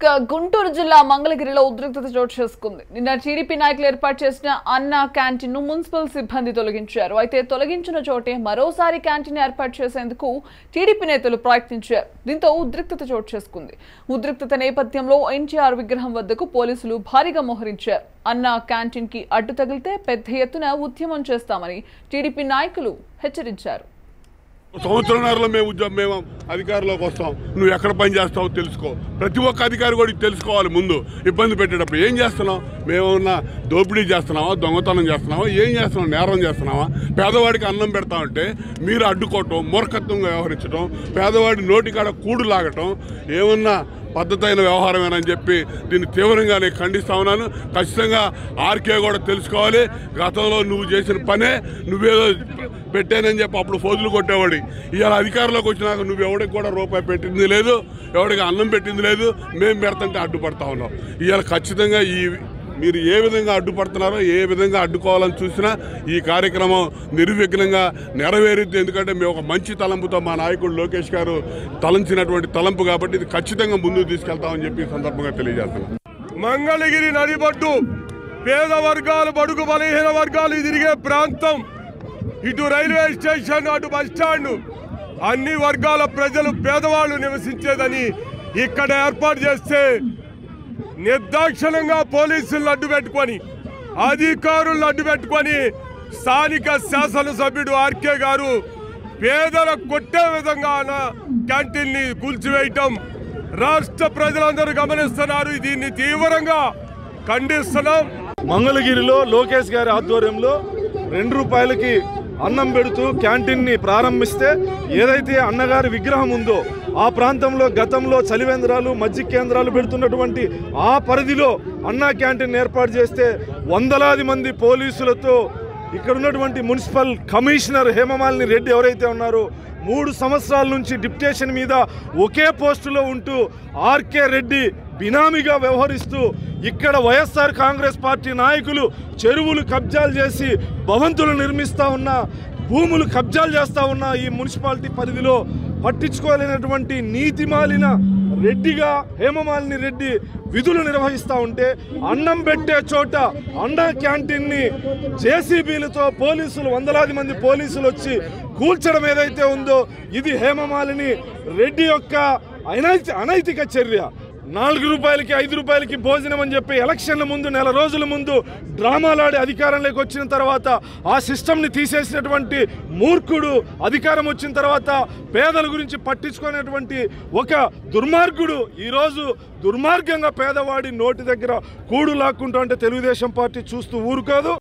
ఇక గుంటూరు జిల్లా మంగళగిరిలో ఉద్రిక్తత చోటు చేసుకుంది నిన్న టీడీపీ నాయకులు ఏర్పాటు చేసిన అన్న క్యాంటీన్ ను మున్సిపల్ సిబ్బంది తొలగించారు అయితే తొలగించిన చోటే మరోసారి క్యాంటీన్ ఏర్పాటు చేసేందుకు టీడీపీ నేతలు ప్రయత్నించారు దీంతో ఉద్రిక్తత చోటు చేసుకుంది ఉద్రిక్తత నేపథ్యంలో ఎన్టీఆర్ విగ్రహం వద్దకు పోలీసులు భారీగా మోహరించారు అన్న క్యాంటీన్ కి అడ్డు తగిలితే పెద్ద ఎత్తున ఉద్యమం చేస్తామని టీడీపీ నాయకులు హెచ్చరించారు సంవత్సరంన్నరలో మేము ఉద్యోగం మేము అధికారంలోకి వస్తాం నువ్వు ఎక్కడ పని చేస్తావో తెలుసుకో ప్రతి ఒక్క అధికారి కూడా ఇది తెలుసుకోవాలి ముందు ఇబ్బంది పెట్టేటప్పుడు ఏం చేస్తున్నాం మేమన్నా దోపిడీ చేస్తున్నావా దొంగతనం చేస్తున్నావా ఏం చేస్తున్నాం నేరం చేస్తున్నావా పేదవాడికి అన్నం పెడతామంటే మీరు అడ్డుకోవటం మూర్ఖత్వంగా వ్యవహరించడం పేదవాడి నోటికాడ కూడు లాగటం ఏమన్నా పద్ధతైన వ్యవహారమేనని చెప్పి దీన్ని తీవ్రంగా నేను ఖండిస్తా ఉన్నాను ఖచ్చితంగా ఆర్కే కూడా తెలుసుకోవాలి గతంలో నువ్వు చేసిన పనే నువ్వేదో పెట్టానని చెప్పి అప్పుడు ఫోజులు కొట్టేవాడి ఇవాళ అధికారంలోకి వచ్చినాక నువ్వు ఎవడికి కూడా రూపాయి పెట్టింది లేదు ఎవడికి అన్నం పెట్టింది లేదు మేము పెడతంటే అడ్డుపడతా ఉన్నాం ఇవాళ ఖచ్చితంగా ఈ మీరు ఏ విధంగా అడ్డుపడుతున్నారో ఏ విధంగా అడ్డుకోవాలని చూసినా ఈ కార్యక్రమం నిర్విఘ్నంగా నెరవేరుద్ది ఎందుకంటే మేము ఒక మంచి తలంపుతో మా నాయకుడు లోకేష్ గారు తలంచినటువంటి తలంపు కాబట్టి ఇది ఖచ్చితంగా ముందుకు తీసుకెళ్తామని చెప్పి ఈ సందర్భంగా తెలియజేస్తున్నాం మంగళగిరి నడిబొడ్డు పేద వర్గాలు బడుగు బలహీన వర్గాలు తిరిగే ప్రాంతం ఇటు రైల్వే స్టేషన్ అటు బస్ స్టాండ్ అన్ని వర్గాల ప్రజలు పేదవాళ్ళు నివసించేదని ఇక్కడ ఏర్పాటు చేస్తే నిర్దాక్షిణంగా పోలీసులను అడ్డు పెట్టుకొని అధికారులను అడ్డు పెట్టుకొని స్థానిక శాసనసభ్యుడు ఆర్కే గారు పేదల కొట్టే విధంగా క్యాంటీన్ ని కూల్చివేయటం రాష్ట్ర ప్రజలందరూ గమనిస్తున్నారు దీన్ని తీవ్రంగా ఖండిస్తున్నాం మంగళగిరిలో లోకేష్ గారి ఆధ్వర్యంలో రెండు రూపాయలకి అన్నం పెడుతూ క్యాంటీన్ని ప్రారంభిస్తే ఏదైతే అన్నగారి విగ్రహం ఉందో ఆ ప్రాంతంలో గతంలో చలివేంద్రాలు మజ్జిగ కేంద్రాలు పెడుతున్నటువంటి ఆ పరిధిలో అన్నా క్యాంటీన్ ఏర్పాటు చేస్తే వందలాది మంది పోలీసులతో ఇక్కడ ఉన్నటువంటి మున్సిపల్ కమిషనర్ హేమమాలిని రెడ్డి ఎవరైతే ఉన్నారో మూడు సంవత్సరాల నుంచి డిప్యుటేషన్ మీద ఒకే పోస్టులో ఉంటూ ఆర్కే రెడ్డి బినామీగా వ్యవహరిస్తూ ఇక్కడ వైఎస్ఆర్ కాంగ్రెస్ పార్టీ నాయకులు చెరువులు కబ్జాలు చేసి భవంతులు నిర్మిస్తా ఉన్న భూములు కబ్జాలు చేస్తా ఉన్న ఈ మున్సిపాలిటీ పరిధిలో పట్టించుకోలేనటువంటి నీతిమాలిన రెడ్డిగా హేమమాలిని రెడ్డి విధులు నిర్వహిస్తూ ఉంటే అన్నం పెట్టే చోట అన్న క్యాంటీన్ని జేసీబీలతో పోలీసులు వందలాది మంది పోలీసులు వచ్చి కూల్చడం ఏదైతే ఉందో ఇది హేమమాలిని రెడ్డి యొక్క అనైతి అనైతిక చర్య నాలుగు రూపాయలకి ఐదు రూపాయలకి భోజనం అని చెప్పి ఎలక్షన్ల ముందు నెల రోజుల ముందు డ్రామాలాడి అధికారంలోకి వచ్చిన తర్వాత ఆ సిస్టమ్ని తీసేసినటువంటి మూర్ఖుడు అధికారం వచ్చిన తర్వాత పేదల గురించి పట్టించుకునేటువంటి ఒక దుర్మార్గుడు ఈరోజు దుర్మార్గంగా పేదవాడి నోటి దగ్గర కూడు లాక్కుంటా అంటే తెలుగుదేశం పార్టీ చూస్తూ ఊరుకోదు